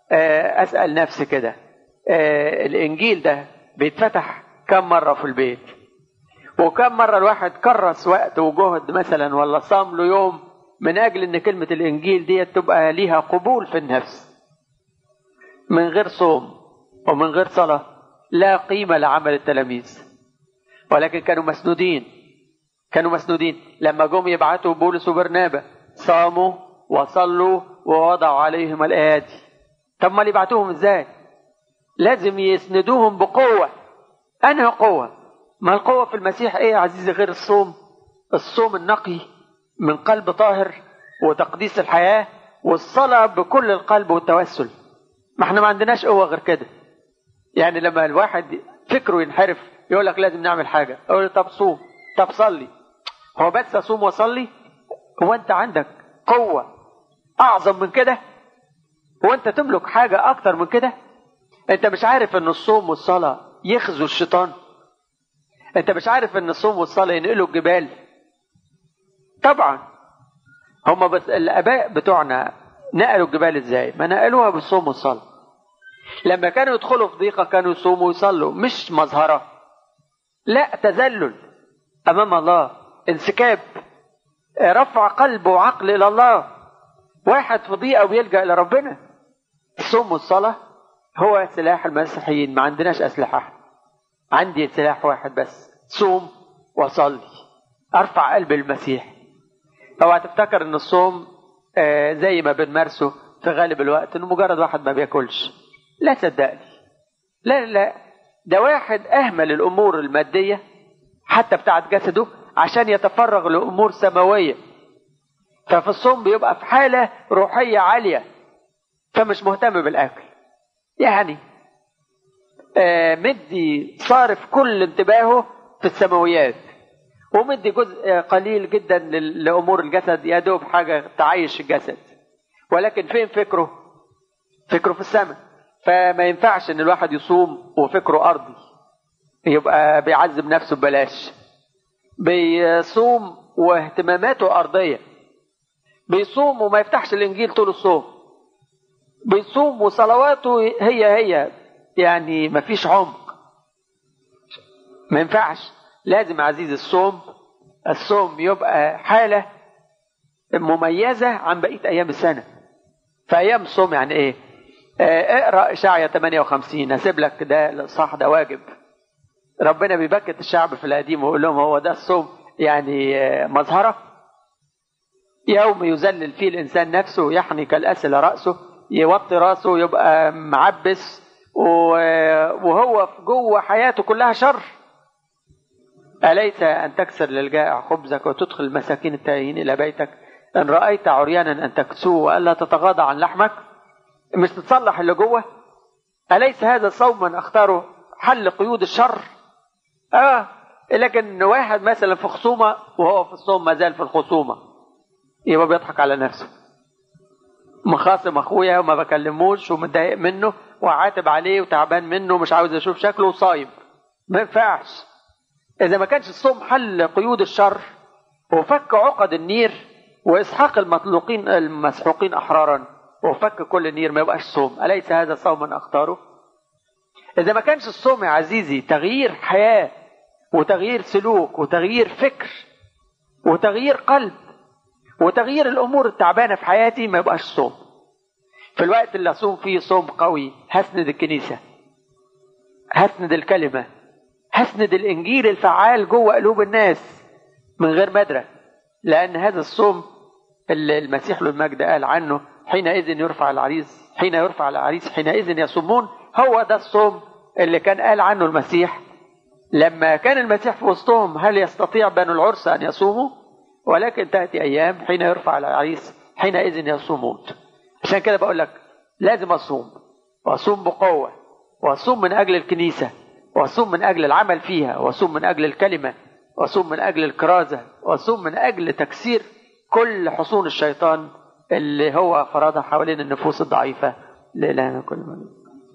آه، اسال نفسي كده آه، الانجيل ده بيتفتح كم مره في البيت وكم مره الواحد كرس وقت وجهد مثلا ولا صام له يوم من اجل ان كلمه الانجيل دي تبقى ليها قبول في النفس من غير صوم ومن غير صلاه لا قيمه لعمل التلاميذ ولكن كانوا مسنودين كانوا مسنودين لما جم يبعتوا بولس وبرنابا صاموا وصلوا ووضعوا عليهم الايادي طب ما يبعتوهم ازاي لازم يسندوهم بقوه انهي قوه ما القوه في المسيح ايه يا عزيزي غير الصوم الصوم النقي من قلب طاهر وتقديس الحياه والصلاه بكل القلب والتوسل ما احنا ما عندناش قوه غير كده يعني لما الواحد فكره ينحرف يقول لك لازم نعمل حاجه اقول له طب صوم طب صلي هو بس اصوم واصلي هو انت عندك قوه اعظم من كده هو انت تملك حاجه اكتر من كده انت مش عارف ان الصوم والصلاه يخزوا الشيطان انت مش عارف ان الصوم والصلاه ينقلوا الجبال طبعا هم بس الاباء بتوعنا نقلوا الجبال ازاي ما نقلوها بالصوم والصلاه لما كانوا يدخلوا في ضيقه كانوا يصوموا ويصلوا مش مظهره لا تذلل امام الله انسكاب رفع قلب وعقل الى الله واحد في ضيقه وبيلجا الى ربنا الصوم والصلاه هو سلاح المسيحيين ما عندناش اسلحه عندي سلاح واحد بس صوم وصلي ارفع قلب المسيح اوعى تفتكر ان الصوم آه زي ما بنمارسه في غالب الوقت انه مجرد واحد ما بياكلش لا صدقني لا لا ده واحد اهمل الامور الماديه حتى بتاعت جسده عشان يتفرغ لامور سماويه ففي الصوم بيبقى في حاله روحيه عاليه فمش مهتم بالاكل يعني آه مدي صارف كل انتباهه في السماويات ومدي جزء قليل جدا لامور الجسد يا دوب حاجه تعيش الجسد ولكن فين فكره فكره في السماء فما ينفعش ان الواحد يصوم وفكره ارضي يبقى بيعذب نفسه ببلاش بيصوم واهتماماته ارضيه بيصوم وما يفتحش الانجيل طول الصوم بيصوم وصلواته هي هي يعني ما فيش عمق ما ينفعش لازم عزيز الصوم الصوم يبقى حالة مميزة عن بقية أيام السنة فأيام الصوم يعني إيه آه اقرأ إشعيا 58 هسيب لك ده الإصحاح ده واجب ربنا بيبكت الشعب في القديم ويقول لهم هو ده الصوم يعني آه مظهرة يوم يذلل فيه الإنسان نفسه يحني كالأسل رأسه يوطي راسه يبقى معبس وهو جوه حياته كلها شر أليس أن تكسر للجائع خبزك وتدخل المساكين التائهين إلى بيتك إن رأيت عريانا أن تكسوه وألا تتغاضى عن لحمك مش تتصلح اللي جوه أليس هذا صوما أختاره حل قيود الشر آه لكن واحد مثلا في خصومة وهو في الصوم ما زال في الخصومة يبقى بيضحك على نفسه مخاصم أخويا وما بكلموش ومتضايق منه وعاتب عليه وتعبان منه ومش عاوز أشوف شكله وصايم ما ينفعش إذا ما كانش الصوم حل قيود الشر وفك عقد النير وإسحاق المطلوقين المسحوقين أحرارا وفك كل نير ما يبقاش صوم أليس هذا صوما أختاره إذا ما كانش الصوم يا عزيزي تغيير حياة وتغيير سلوك وتغيير فكر وتغيير قلب وتغيير الأمور التعبانة في حياتي ما يبقاش صوم في الوقت اللي أصوم فيه صوم قوي هسند الكنيسة هسند الكلمة هسند الانجيل الفعال جوه قلوب الناس من غير مدرة لان هذا الصوم اللي المسيح له المجد قال عنه حينئذ يرفع العريس حين يرفع العريس حينئذ يصومون هو ده الصوم اللي كان قال عنه المسيح لما كان المسيح في وسطهم هل يستطيع بنو العرس ان يصوموا ولكن تاتي ايام حين يرفع العريس حينئذ يصومون عشان كده بقول لك لازم اصوم واصوم بقوه واصوم من اجل الكنيسه واصوم من اجل العمل فيها واصوم من اجل الكلمه واصوم من اجل الكرازه واصوم من اجل تكسير كل حصون الشيطان اللي هو فرضها حوالين النفوس الضعيفه لإلهنا كل من